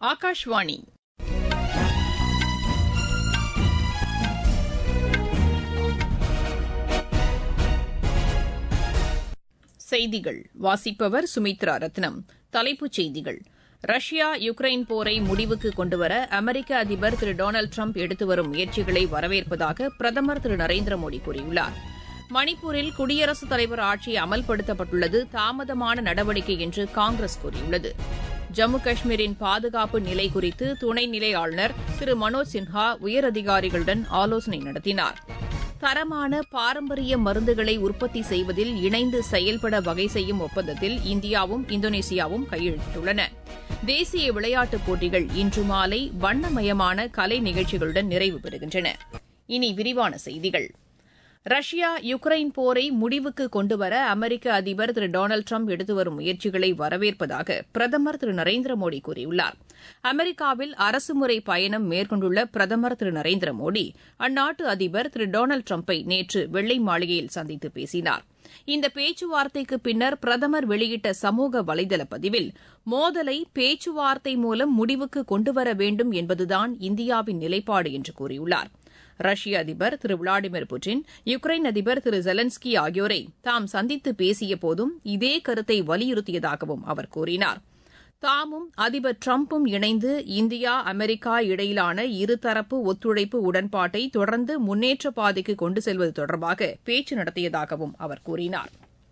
ஆகாஷ்வாணி செய்திகள் வாசிப்பவர் சுமித்ரா ரத்னம் தலைப்புச் செய்திகள் ரஷ்யா யுக்ரைன் போரை முடிவுக்கு கொண்டுவர அமெரிக்க அதிபர் திரு டொனால்டு ட்ரம்ப் எடுத்து வரும் முயற்சிகளை வரவேற்பதாக பிரதமர் திரு நரேந்திர மோடி கூறியுள்ளார் மணிப்பூரில் குடியரசுத் தலைவர் ஆட்சி அமல்படுத்தப்பட்டுள்ளது தாமதமான நடவடிக்கை என்று காங்கிரஸ் கூறியுள்ளது ஜம்மு காஷ்மீரின் பாதுகாப்பு நிலை குறித்து துணைநிலை ஆளுநர் திரு மனோஜ் சின்ஹா உயரதிகாரிகளுடன் ஆலோசனை நடத்தினார் தரமான பாரம்பரிய மருந்துகளை உற்பத்தி செய்வதில் இணைந்து செயல்பட வகை செய்யும் ஒப்பந்தத்தில் இந்தியாவும் இந்தோனேசியாவும் கையெழுத்திட்டுள்ளன தேசிய விளையாட்டுப் போட்டிகள் இன்று மாலை வண்ணமயமான கலை நிகழ்ச்சிகளுடன் நிறைவு பெறுகின்றன இனி விரிவான செய்திகள் ரஷ்யா யுக்ரைன் போரை முடிவுக்கு கொண்டுவர அமெரிக்க அதிபர் திரு டொனால்டு ட்ரம்ப் எடுத்து வரும் முயற்சிகளை வரவேற்பதாக பிரதமர் திரு நரேந்திர மோடி கூறியுள்ளார் அமெரிக்காவில் அரசுமுறை பயணம் மேற்கொண்டுள்ள பிரதமர் திரு நரேந்திர மோடி அந்நாட்டு அதிபர் திரு டொனால்டு ட்ரம்பை நேற்று வெள்ளை மாளிகையில் சந்தித்து பேசினார் இந்த பேச்சுவார்த்தைக்கு பின்னர் பிரதமர் வெளியிட்ட சமூக வலைதள பதிவில் மோதலை பேச்சுவார்த்தை மூலம் முடிவுக்கு கொண்டுவர வேண்டும் என்பதுதான் இந்தியாவின் நிலைப்பாடு என்று கூறியுள்ளார் ரஷ்ய அதிபர் திரு விளாடிமிர் புட்டின் யுக்ரைன் அதிபர் திரு ஜெலன்ஸ்கி ஆகியோரை தாம் சந்தித்து பேசியபோதும் இதே கருத்தை வலியுறுத்தியதாகவும் அவர் கூறினார் தாமும் அதிபர் டிரம்பும் இணைந்து இந்தியா அமெரிக்கா இடையிலான இருதரப்பு ஒத்துழைப்பு உடன்பாட்டை தொடர்ந்து முன்னேற்ற பாதைக்கு கொண்டு செல்வது தொடர்பாக பேச்சு நடத்தியதாகவும் அவர் கூறினார்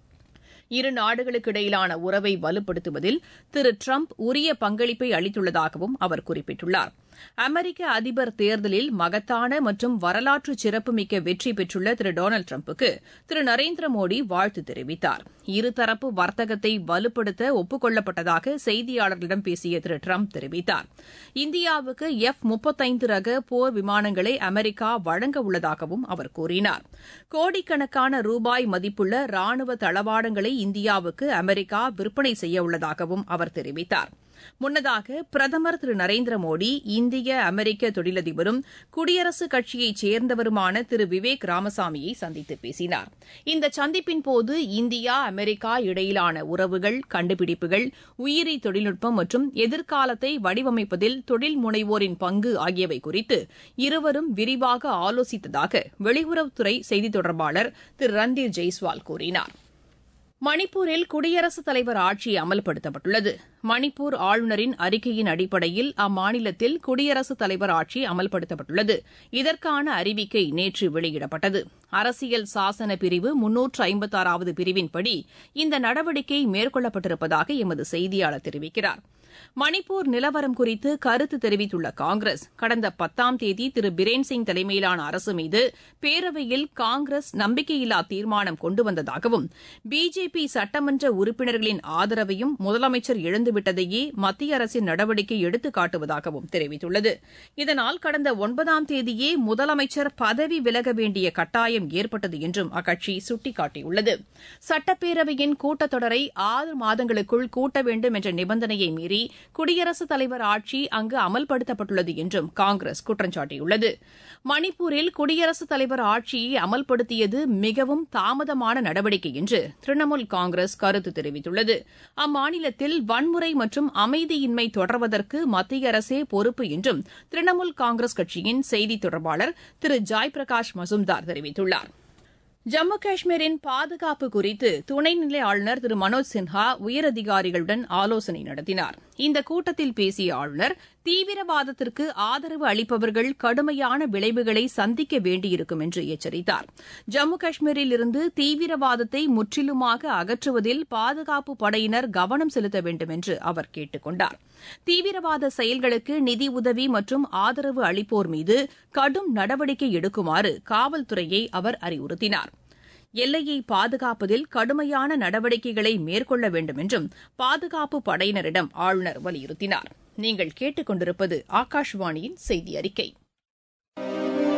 இரு நாடுகளுக்கு இடையிலான உறவை வலுப்படுத்துவதில் திரு டிரம்ப் உரிய பங்களிப்பை அளித்துள்ளதாகவும் அவர் குறிப்பிட்டுள்ளார் அமெரிக்க அதிபர் தேர்தலில் மகத்தான மற்றும் வரலாற்று சிறப்புமிக்க வெற்றி பெற்றுள்ள திரு டொனால்டு டிரம்புக்கு திரு நரேந்திர மோடி வாழ்த்து தெரிவித்தார் இருதரப்பு வர்த்தகத்தை வலுப்படுத்த ஒப்புக் செய்தியாளர்களிடம் பேசிய திரு டிரம்ப் தெரிவித்தார் இந்தியாவுக்கு எஃப் முப்பத்தைந்து ரக போர் விமானங்களை அமெரிக்கா வழங்க உள்ளதாகவும் அவர் கூறினார் கோடிக்கணக்கான ரூபாய் மதிப்புள்ள ராணுவ தளவாடங்களை இந்தியாவுக்கு அமெரிக்கா விற்பனை செய்ய உள்ளதாகவும் அவர் தெரிவித்தார் முன்னதாக பிரதமர் திரு நரேந்திர மோடி இந்திய அமெரிக்க தொழிலதிபரும் குடியரசுக் கட்சியைச் சேர்ந்தவருமான திரு விவேக் ராமசாமியை சந்தித்து பேசினார் இந்த சந்திப்பின் போது இந்தியா அமெரிக்கா இடையிலான உறவுகள் கண்டுபிடிப்புகள் உயிரி தொழில்நுட்பம் மற்றும் எதிர்காலத்தை வடிவமைப்பதில் தொழில் முனைவோரின் பங்கு ஆகியவை குறித்து இருவரும் விரிவாக ஆலோசித்ததாக வெளியுறவுத்துறை செய்தித் தொடர்பாளர் திரு ரன்தீர் ஜெய்ஸ்வால் கூறினார் மணிப்பூரில் குடியரசுத் தலைவர் ஆட்சி அமல்படுத்தப்பட்டுள்ளது மணிப்பூர் ஆளுநரின் அறிக்கையின் அடிப்படையில் அம்மாநிலத்தில் குடியரசுத் தலைவர் ஆட்சி அமல்படுத்தப்பட்டுள்ளது இதற்கான அறிவிக்கை நேற்று வெளியிடப்பட்டது அரசியல் சாசன பிரிவு முன்னூற்று ஐம்பத்தாறாவது பிரிவின்படி இந்த நடவடிக்கை மேற்கொள்ளப்பட்டிருப்பதாக எமது செய்தியாளர் தெரிவிக்கிறார் மணிப்பூர் நிலவரம் குறித்து கருத்து தெரிவித்துள்ள காங்கிரஸ் கடந்த பத்தாம் தேதி திரு பிரேன் சிங் தலைமையிலான அரசு மீது பேரவையில் காங்கிரஸ் நம்பிக்கையில்லா தீர்மானம் கொண்டு வந்ததாகவும் பிஜேபி சட்டமன்ற உறுப்பினர்களின் ஆதரவையும் முதலமைச்சர் இழந்துவிட்டதையே மத்திய அரசின் நடவடிக்கை எடுத்துக் காட்டுவதாகவும் தெரிவித்துள்ளது இதனால் கடந்த ஒன்பதாம் தேதியே முதலமைச்சர் பதவி விலக வேண்டிய கட்டாயம் ஏற்பட்டது என்றும் அக்கட்சி சுட்டிக்காட்டியுள்ளது சட்டப்பேரவையின் கூட்டத்தொடரை ஆறு மாதங்களுக்குள் கூட்ட வேண்டும் என்ற நிபந்தனையை மீறி குடியரசுத் தலைவர் ஆட்சி அங்கு அமல்படுத்தப்பட்டுள்ளது என்றும் காங்கிரஸ் குற்றம் சாட்டியுள்ளது மணிப்பூரில் குடியரசுத் தலைவர் ஆட்சியை அமல்படுத்தியது மிகவும் தாமதமான நடவடிக்கை என்று திரிணாமுல் காங்கிரஸ் கருத்து தெரிவித்துள்ளது அம்மாநிலத்தில் வன்முறை மற்றும் அமைதியின்மை தொடர்வதற்கு மத்திய அரசே பொறுப்பு என்றும் திரிணாமுல் காங்கிரஸ் கட்சியின் செய்தித் தொடர்பாளர் திரு ஜாய் பிரகாஷ் மசும்தார் தெரிவித்துள்ளார் ஜம்மு காஷ்மீரின் பாதுகாப்பு குறித்து துணைநிலை ஆளுநர் திரு மனோஜ் சின்ஹா உயரதிகாரிகளுடன் ஆலோசனை நடத்தினார் இந்த கூட்டத்தில் பேசிய ஆளுநர் தீவிரவாதத்திற்கு ஆதரவு அளிப்பவர்கள் கடுமையான விளைவுகளை சந்திக்க வேண்டியிருக்கும் என்று எச்சரித்தார் ஜம்மு காஷ்மீரில் இருந்து தீவிரவாதத்தை முற்றிலுமாக அகற்றுவதில் பாதுகாப்பு படையினர் கவனம் செலுத்த வேண்டும் என்று அவர் கேட்டுக் கொண்டார் தீவிரவாத செயல்களுக்கு நிதி உதவி மற்றும் ஆதரவு அளிப்போர் மீது கடும் நடவடிக்கை எடுக்குமாறு காவல்துறையை அவர் அறிவுறுத்தினார் எல்லையை பாதுகாப்பதில் கடுமையான நடவடிக்கைகளை மேற்கொள்ள வேண்டும் என்றும் பாதுகாப்பு படையினரிடம் ஆளுநர் வலியுறுத்தினார் நீங்கள் கேட்டுக் கொண்டிருப்பது ஆகாஷ்வாணியின் செய்தி அறிக்கை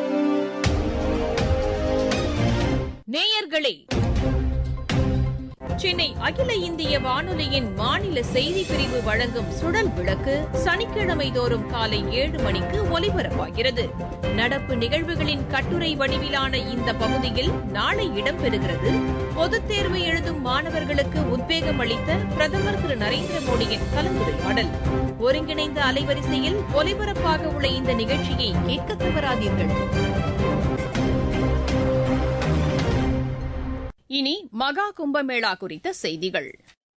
நேயர்களே சென்னை அகில இந்திய வானொலியின் மாநில செய்தி பிரிவு வழங்கும் சுடல் விளக்கு சனிக்கிழமை தோறும் காலை ஏழு மணிக்கு ஒலிபரப்பாகிறது நடப்பு நிகழ்வுகளின் கட்டுரை வடிவிலான இந்த பகுதியில் நாளை இடம்பெறுகிறது பொதுத் தேர்வு எழுதும் மாணவர்களுக்கு உத்வேகம் அளித்த பிரதமர் திரு நரேந்திர மோடியின் கலந்துரையாடல் ஒருங்கிணைந்த அலைவரிசையில் ஒலிபரப்பாக உள்ள இந்த நிகழ்ச்சியை கேட்க தவறாதீர்கள் இனி மகா கும்பமேளா குறித்த செய்திகள்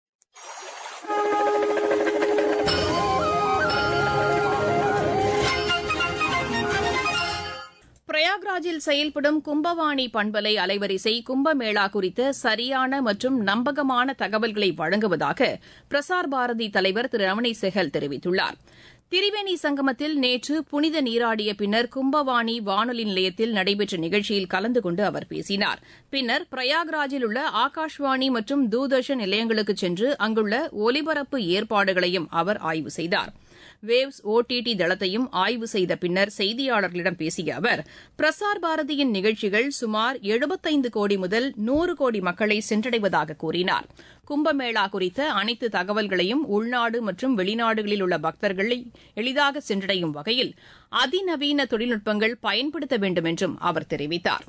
பிரயாக்ராஜில் செயல்படும் கும்பவாணி பண்பலை அலைவரிசை கும்பமேளா குறித்த சரியான மற்றும் நம்பகமான தகவல்களை வழங்குவதாக பிரசார் பாரதி தலைவர் திரு ரமணி செஹல் தெரிவித்துள்ளார் திரிவேணி சங்கமத்தில் நேற்று புனித நீராடிய பின்னர் கும்பவாணி வானொலி நிலையத்தில் நடைபெற்ற நிகழ்ச்சியில் கலந்து கொண்டு அவர் பேசினார் பின்னர் பிரயாக்ராஜில் உள்ள ஆகாஷ்வாணி மற்றும் தூர்தர்ஷன் நிலையங்களுக்கு சென்று அங்குள்ள ஒலிபரப்பு ஏற்பாடுகளையும் அவர் ஆய்வு செய்தார் வேவ்ஸ் ஓடிடி தளத்தையும் ஆய்வு செய்த பின்னர் செய்தியாளர்களிடம் பேசிய அவர் பிரசார் பாரதியின் நிகழ்ச்சிகள் சுமார் எழுபத்தைந்து கோடி முதல் நூறு கோடி மக்களை சென்றடைவதாக கூறினார் கும்பமேளா குறித்த அனைத்து தகவல்களையும் உள்நாடு மற்றும் வெளிநாடுகளில் உள்ள பக்தர்களை எளிதாக சென்றடையும் வகையில் அதிநவீன தொழில்நுட்பங்கள் பயன்படுத்த வேண்டும் என்றும் அவர் தெரிவித்தார்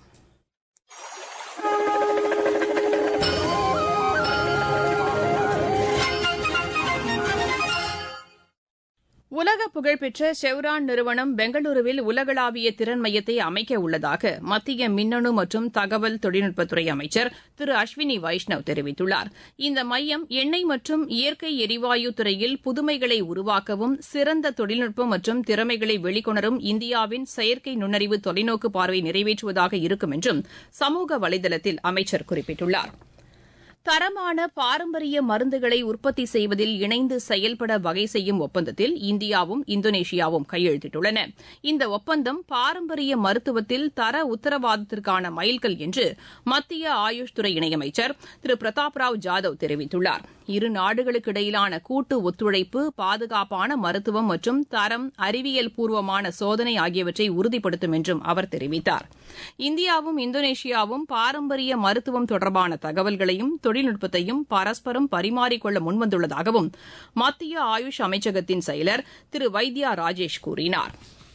உலக புகழ்பெற்ற செவ்ரான் நிறுவனம் பெங்களூருவில் உலகளாவிய திறன் மையத்தை அமைக்க உள்ளதாக மத்திய மின்னணு மற்றும் தகவல் தொழில்நுட்பத்துறை அமைச்சர் திரு அஸ்வினி வைஷ்ணவ் தெரிவித்துள்ளார் இந்த மையம் எண்ணெய் மற்றும் இயற்கை எரிவாயு துறையில் புதுமைகளை உருவாக்கவும் சிறந்த தொழில்நுட்பம் மற்றும் திறமைகளை வெளிக்கொணரும் இந்தியாவின் செயற்கை நுண்ணறிவு தொலைநோக்கு பார்வை நிறைவேற்றுவதாக இருக்கும் என்றும் சமூக வலைதளத்தில் அமைச்சர் குறிப்பிட்டுள்ளார் தரமான பாரம்பரிய மருந்துகளை உற்பத்தி செய்வதில் இணைந்து செயல்பட வகை செய்யும் ஒப்பந்தத்தில் இந்தியாவும் இந்தோனேஷியாவும் கையெழுத்திட்டுள்ளன இந்த ஒப்பந்தம் பாரம்பரிய மருத்துவத்தில் தர உத்தரவாதத்திற்கான மைல்கல் என்று மத்திய ஆயுஷ் துறை இணையமைச்சர் திரு பிரதாப் ராவ் ஜாதவ் தெரிவித்துள்ளார் இரு நாடுகளுக்கு இடையிலான கூட்டு ஒத்துழைப்பு பாதுகாப்பான மருத்துவம் மற்றும் தரம் அறிவியல் பூர்வமான சோதனை ஆகியவற்றை உறுதிப்படுத்தும் என்றும் அவர் தெரிவித்தார் இந்தியாவும் இந்தோனேஷியாவும் பாரம்பரிய மருத்துவம் தொடர்பான தகவல்களையும் தொழில்நுட்பத்தையும் பரஸ்பரம் பரிமாறிக்கொள்ள முன்வந்துள்ளதாகவும் மத்திய ஆயுஷ் அமைச்சகத்தின் செயலர் திரு வைத்யா ராஜேஷ் கூறினார்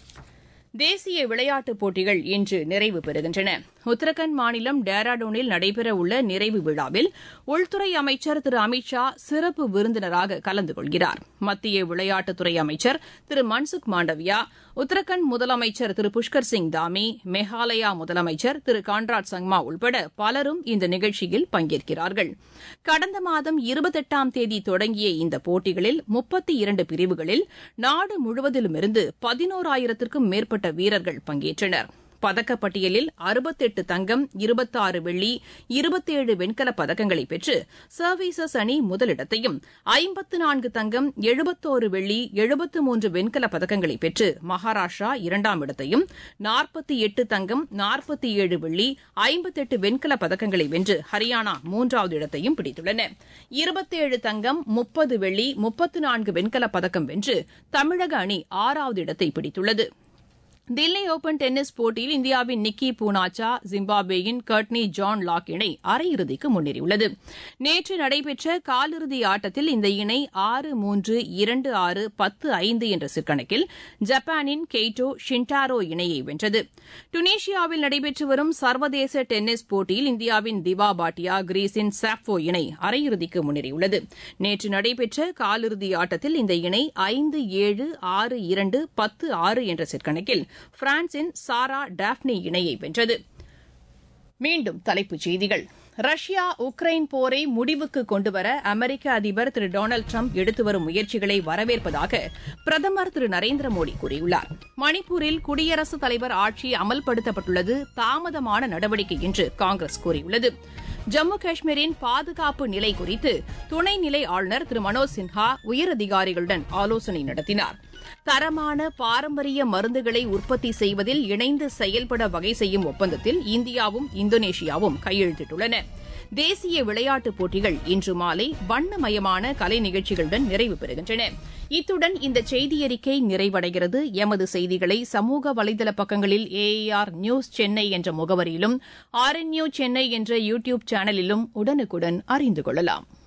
தேசிய விளையாட்டுப் போட்டிகள் இன்று நிறைவு பெறுகின்றன உத்தரகாண்ட் மாநிலம் டேராடூனில் நடைபெறவுள்ள நிறைவு விழாவில் உள்துறை அமைச்சர் திரு அமித் ஷா சிறப்பு விருந்தினராக கலந்து கொள்கிறார் மத்திய விளையாட்டுத்துறை அமைச்சர் திரு மன்சுக் மாண்டவியா உத்தரகாண்ட் முதலமைச்சர் திரு புஷ்கர் சிங் தாமி மேகாலயா முதலமைச்சர் திரு கான்ராட் சங்மா உள்பட பலரும் இந்த நிகழ்ச்சியில் பங்கேற்கிறார்கள் கடந்த மாதம் இருபத்தெட்டாம் தேதி தொடங்கிய இந்த போட்டிகளில் முப்பத்தி இரண்டு பிரிவுகளில் நாடு முழுவதிலுமிருந்து பதினோராயிரத்திற்கும் மேற்பட்ட வீரர்கள் பங்கேற்றனர் பதக்கப்பட்டியலில் அறுபத்தெட்டு தங்கம் இருபத்தாறு வெள்ளி இருபத்தேழு வெண்கலப் பதக்கங்களை பெற்று சர்வீசஸ் அணி முதலிடத்தையும் ஐம்பத்து நான்கு தங்கம் எழுபத்தோரு வெள்ளி எழுபத்து மூன்று வெண்கலப் பதக்கங்களை பெற்று மகாராஷ்டிரா இரண்டாம் இடத்தையும் நாற்பத்தி எட்டு தங்கம் நாற்பத்தி ஏழு வெள்ளி ஐம்பத்தெட்டு வெண்கலப் பதக்கங்களை வென்று ஹரியானா மூன்றாவது இடத்தையும் பிடித்துள்ளன இருபத்தேழு தங்கம் முப்பது வெள்ளி முப்பத்து நான்கு வெண்கலப் பதக்கம் வென்று தமிழக அணி ஆறாவது இடத்தை பிடித்துள்ளது தில்லி ஓபன் டென்னிஸ் போட்டியில் இந்தியாவின் நிக்கி பூனாச்சா ஜிம்பாப்வேயின் கர்ட்னி ஜான் லாக் இணை அரையிறுதிக்கு முன்னேறியுள்ளது நேற்று நடைபெற்ற காலிறுதி ஆட்டத்தில் இந்த இணை ஆறு மூன்று இரண்டு ஆறு பத்து ஐந்து என்ற சிற்கணக்கில் ஜப்பானின் கெய்டோ ஷின்டாரோ இணையை வென்றது டுனீஷியாவில் நடைபெற்று வரும் சர்வதேச டென்னிஸ் போட்டியில் இந்தியாவின் திவா பாட்டியா கிரீஸின் சாப்வோ இணை அரையிறுதிக்கு முன்னேறியுள்ளது நேற்று நடைபெற்ற காலிறுதி ஆட்டத்தில் இந்த இணை ஐந்து ஏழு ஆறு இரண்டு பத்து ஆறு என்ற சிற்கணக்கில் பிரான்சின் சாரா டாப்னி இணையை வென்றது மீண்டும் தலைப்புச் செய்திகள் ரஷ்யா உக்ரைன் போரை முடிவுக்கு கொண்டுவர அமெரிக்க அதிபர் திரு டொனால்டு டிரம்ப் எடுத்து வரும் முயற்சிகளை வரவேற்பதாக பிரதமர் திரு நரேந்திர மோடி கூறியுள்ளார் மணிப்பூரில் குடியரசுத் தலைவர் ஆட்சி அமல்படுத்தப்பட்டுள்ளது தாமதமான நடவடிக்கை என்று காங்கிரஸ் கூறியுள்ளது ஜம்மு காஷ்மீரின் பாதுகாப்பு நிலை குறித்து துணைநிலை ஆளுநர் திரு மனோஜ் சின்ஹா உயரதிகாரிகளுடன் ஆலோசனை நடத்தினார் தரமான பாரம்பரிய மருந்துகளை உற்பத்தி செய்வதில் இணைந்து செயல்பட வகை செய்யும் ஒப்பந்தத்தில் இந்தியாவும் இந்தோனேஷியாவும் கையெழுத்திட்டுள்ளன தேசிய விளையாட்டுப் போட்டிகள் இன்று மாலை வண்ணமயமான கலை நிகழ்ச்சிகளுடன் நிறைவு பெறுகின்றன இத்துடன் இந்த செய்தியறிக்கை நிறைவடைகிறது எமது செய்திகளை சமூக வலைதள பக்கங்களில் ஏஆர் நியூஸ் சென்னை என்ற முகவரியிலும் ஆர் என் நியூ சென்னை என்ற யூ டியூப் சேனலிலும் உடனுக்குடன் அறிந்து கொள்ளலாம்